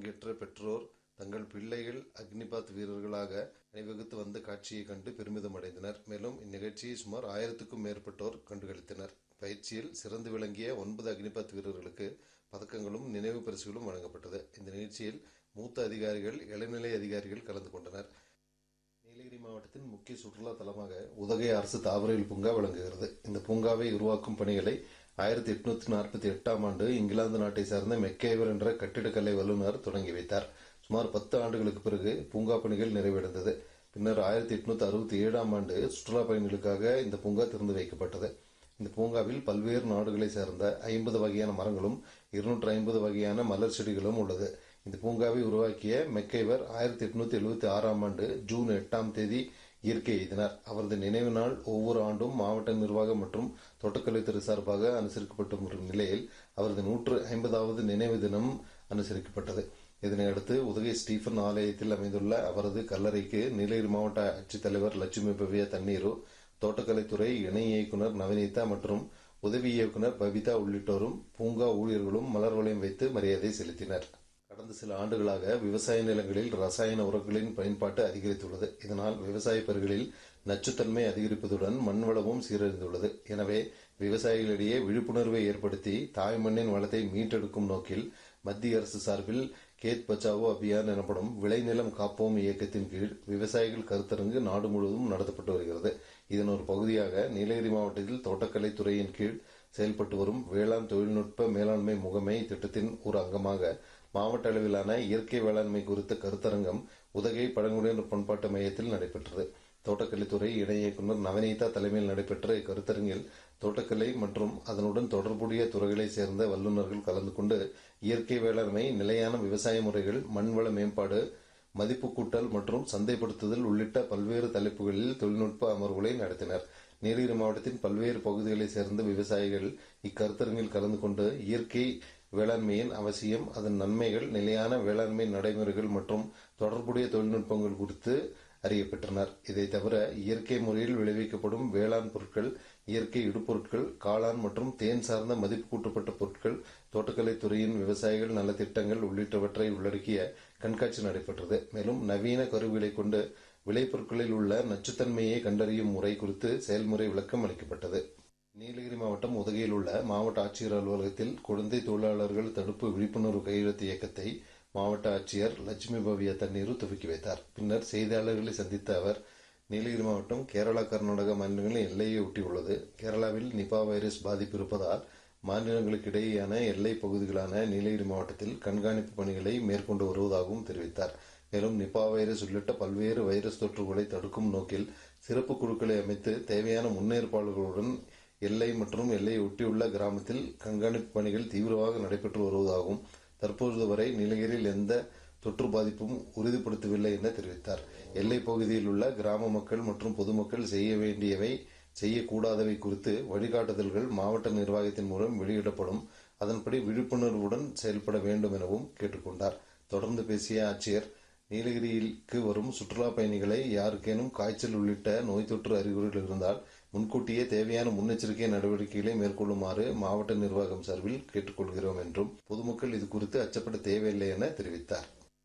பங்கேற்ற பெற்றோர் தங்கள் பிள்ளைகள் அக்னிபாத் வீரர்களாக அணிவகுத்து வந்த காட்சியை கண்டு பெருமிதம் அடைந்தனர் மேலும் இந்நிகழ்ச்சியை சுமார் ஆயிரத்துக்கும் மேற்பட்டோர் கண்டுகளித்தனர் பயிற்சியில் சிறந்து விளங்கிய ஒன்பது அக்னிபாத் வீரர்களுக்கு பதக்கங்களும் நினைவு பரிசுகளும் வழங்கப்பட்டது இந்த நிகழ்ச்சியில் மூத்த அதிகாரிகள் இளநிலை அதிகாரிகள் கலந்து கொண்டனர் நீலகிரி மாவட்டத்தின் முக்கிய சுற்றுலா தலமாக உதகை அரசு தாவரவியல் பூங்கா விளங்குகிறது இந்த பூங்காவை உருவாக்கும் பணிகளை ஆயிரத்தி எட்நூத்தி நாற்பத்தி எட்டாம் ஆண்டு இங்கிலாந்து நாட்டை சார்ந்த மெக்கேவர் என்ற கட்டிடக்கலை வல்லுநர் தொடங்கி வைத்தார் சுமார் பத்து ஆண்டுகளுக்கு பிறகு பூங்கா பணிகள் நிறைவடைந்தது பின்னர் ஆயிரத்தி எட்நூத்தி அறுபத்தி ஏழாம் ஆண்டு சுற்றுலா பயணிகளுக்காக இந்த பூங்கா திறந்து வைக்கப்பட்டது இந்த பூங்காவில் பல்வேறு நாடுகளை சேர்ந்த ஐம்பது வகையான மரங்களும் இருநூற்று ஐம்பது வகையான மலர் செடிகளும் உள்ளது இந்த பூங்காவை உருவாக்கிய மெக்கைவர் ஆயிரத்தி எட்நூத்தி எழுபத்தி ஆறாம் ஆண்டு ஜூன் எட்டாம் தேதி இயற்கை எய்தினார் அவரது நினைவு நாள் ஒவ்வொரு ஆண்டும் மாவட்ட நிர்வாகம் மற்றும் தோட்டக்கலைத்துறை சார்பாக அனுசரிக்கப்பட்டு வரும் நிலையில் அவரது நூற்று ஐம்பதாவது நினைவு தினம் அனுசரிக்கப்பட்டது இதனையடுத்து உதகை ஸ்டீபன் ஆலயத்தில் அமைந்துள்ள அவரது கல்லறைக்கு நீலகிரி மாவட்ட ஆட்சித்தலைவர் லட்சுமி பவ்யா தண்ணீரு தோட்டக்கலைத்துறை இணை இயக்குநர் நவநீதா மற்றும் உதவி இயக்குநர் பபிதா உள்ளிட்டோரும் பூங்கா ஊழியர்களும் மலர் வளையம் வைத்து மரியாதை செலுத்தினர் கடந்த சில ஆண்டுகளாக விவசாய நிலங்களில் ரசாயன உரங்களின் பயன்பாட்டு அதிகரித்துள்ளது இதனால் விவசாய பயிர்களில் நச்சுத்தன்மை அதிகரிப்பதுடன் மண் வளமும் சீரழிந்துள்ளது எனவே விவசாயிகளிடையே விழிப்புணர்வை ஏற்படுத்தி தாய் மண்ணின் வளத்தை மீட்டெடுக்கும் நோக்கில் மத்திய அரசு சார்பில் கேத் பச்சாவோ அபியான் எனப்படும் விளைநிலம் காப்போம் இயக்கத்தின் கீழ் விவசாயிகள் கருத்தரங்கு நாடு முழுவதும் நடத்தப்பட்டு வருகிறது இதன் ஒரு பகுதியாக நீலகிரி மாவட்டத்தில் தோட்டக்கலை துறையின் கீழ் செயல்பட்டு வரும் வேளாண் தொழில்நுட்ப மேலாண்மை முகமை திட்டத்தின் ஒரு அங்கமாக மாவட்ட அளவிலான இயற்கை வேளாண்மை குறித்த கருத்தரங்கம் உதகை பழங்குடியினர் பண்பாட்டு மையத்தில் நடைபெற்றது தோட்டக்கலைத்துறை இணை இயக்குநர் நவநீதா தலைமையில் நடைபெற்ற இக்கருத்தரங்கில் தோட்டக்கலை மற்றும் அதனுடன் தொடர்புடைய துறைகளைச் சேர்ந்த வல்லுநர்கள் கலந்து கொண்டு இயற்கை வேளாண்மை நிலையான விவசாய முறைகள் மண்வள மேம்பாடு மதிப்பு கூட்டல் மற்றும் சந்தைப்படுத்துதல் உள்ளிட்ட பல்வேறு தலைப்புகளில் தொழில்நுட்ப அமர்வுகளை நடத்தினர் நீலகிரி மாவட்டத்தின் பல்வேறு பகுதிகளைச் சேர்ந்த விவசாயிகள் இக்கருத்தரங்கில் கலந்து கொண்டு இயற்கை வேளாண்மையின் அவசியம் அதன் நன்மைகள் நிலையான வேளாண்மை நடைமுறைகள் மற்றும் தொடர்புடைய தொழில்நுட்பங்கள் குறித்து அறியப்பெற்றனர் இதை தவிர இயற்கை முறையில் விளைவிக்கப்படும் வேளாண் பொருட்கள் இயற்கை இடுபொருட்கள் காளான் மற்றும் தேன் சார்ந்த மதிப்பு கூட்டப்பட்ட பொருட்கள் தோட்டக்கலைத் துறையின் விவசாயிகள் நலத்திட்டங்கள் உள்ளிட்டவற்றை உள்ளடக்கிய கண்காட்சி நடைபெற்றது மேலும் நவீன கருவிகளை கொண்டு விளைபொருட்களில் உள்ள நச்சுத்தன்மையை கண்டறியும் முறை குறித்து செயல்முறை விளக்கம் அளிக்கப்பட்டது நீலகிரி மாவட்டம் உதகையில் உள்ள மாவட்ட ஆட்சியர் அலுவலகத்தில் குழந்தை தொழிலாளர்கள் தடுப்பு விழிப்புணர்வு கையெழுத்து இயக்கத்தை மாவட்ட ஆட்சியர் லட்சுமி பவ்யா தண்ணீரு துவக்கி வைத்தார் பின்னர் செய்தியாளர்களை சந்தித்த அவர் நீலகிரி மாவட்டம் கேரளா கர்நாடகா மாநிலங்களின் எல்லையை ஒட்டியுள்ளது கேரளாவில் நிபா வைரஸ் பாதிப்பு இருப்பதால் மாநிலங்களுக்கு இடையேயான எல்லை பகுதிகளான நீலகிரி மாவட்டத்தில் கண்காணிப்பு பணிகளை மேற்கொண்டு வருவதாகவும் தெரிவித்தார் மேலும் நிபா வைரஸ் உள்ளிட்ட பல்வேறு வைரஸ் தொற்றுகளை தடுக்கும் நோக்கில் சிறப்பு குழுக்களை அமைத்து தேவையான முன்னேற்பாடுகளுடன் எல்லை மற்றும் எல்லையை ஒட்டியுள்ள கிராமத்தில் கண்காணிப்பு பணிகள் தீவிரமாக நடைபெற்று வருவதாகவும் தற்போது வரை நீலகிரியில் எந்த தொற்று பாதிப்பும் உறுதிப்படுத்தவில்லை என தெரிவித்தார் எல்லை பகுதியில் உள்ள கிராம மக்கள் மற்றும் பொதுமக்கள் செய்ய வேண்டியவை செய்யக்கூடாதவை குறித்து வழிகாட்டுதல்கள் மாவட்ட நிர்வாகத்தின் மூலம் வெளியிடப்படும் அதன்படி விழிப்புணர்வுடன் செயல்பட வேண்டும் எனவும் கேட்டுக்கொண்டார் தொடர்ந்து பேசிய ஆட்சியர் நீலகிரிக்கு வரும் சுற்றுலா பயணிகளை யாருக்கேனும் காய்ச்சல் உள்ளிட்ட நோய் தொற்று அறிகுறிகள் இருந்தால் முன்கூட்டியே தேவையான முன்னெச்சரிக்கை நடவடிக்கைகளை மேற்கொள்ளுமாறு மாவட்ட நிர்வாகம் சார்பில் கேட்டுக்கொள்கிறோம் என்றும் பொதுமக்கள் இது குறித்து அச்சப்பட தேவையில்லை என தெரிவித்தார்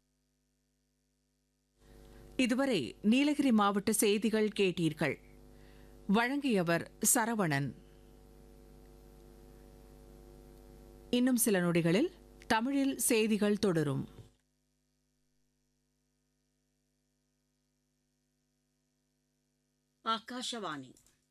இதுவரை நீலகிரி மாவட்ட செய்திகள் கேட்டீர்கள் வழங்கியவர் சரவணன் இன்னும் சில நொடிகளில் தமிழில் செய்திகள் தொடரும் ಆಕಾಶವಾಣಿ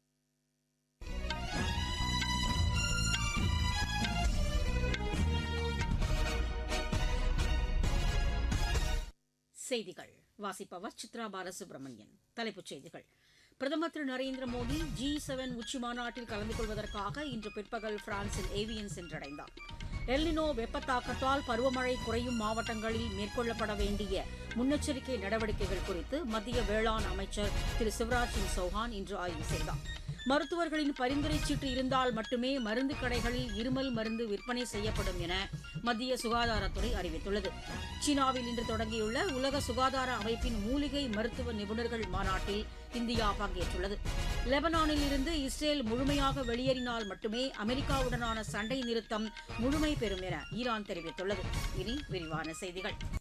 செய்திகள் வாசிப்பவர் சித்ரா பாலசுப்ரமணியன் தலைப்புச் செய்திகள் பிரதமர் திரு நரேந்திர மோடி ஜி செவன் உச்சி மாநாட்டில் கலந்து கொள்வதற்காக இன்று பிற்பகல் பிரான்சில் ஏவியன் சென்றடைந்தார் எல்லினோ வெப்பத்தாக்கத்தால் பருவமழை குறையும் மாவட்டங்களில் மேற்கொள்ளப்பட வேண்டிய முன்னெச்சரிக்கை நடவடிக்கைகள் குறித்து மத்திய வேளாண் அமைச்சர் திரு சிவராஜ் சிங் சௌஹான் இன்று ஆய்வு செய்தார் மருத்துவர்களின் பரிந்துரை சீட்டு இருந்தால் மட்டுமே மருந்து கடைகளில் இருமல் மருந்து விற்பனை செய்யப்படும் என மத்திய சுகாதாரத்துறை அறிவித்துள்ளது சீனாவில் இன்று தொடங்கியுள்ள உலக சுகாதார அமைப்பின் மூலிகை மருத்துவ நிபுணர்கள் மாநாட்டில் இந்தியா பங்கேற்றுள்ளது லெபனானில் இருந்து இஸ்ரேல் முழுமையாக வெளியேறினால் மட்டுமே அமெரிக்காவுடனான சண்டை நிறுத்தம் முழுமை பெறும் என ஈரான் தெரிவித்துள்ளது இனி விரிவான செய்திகள்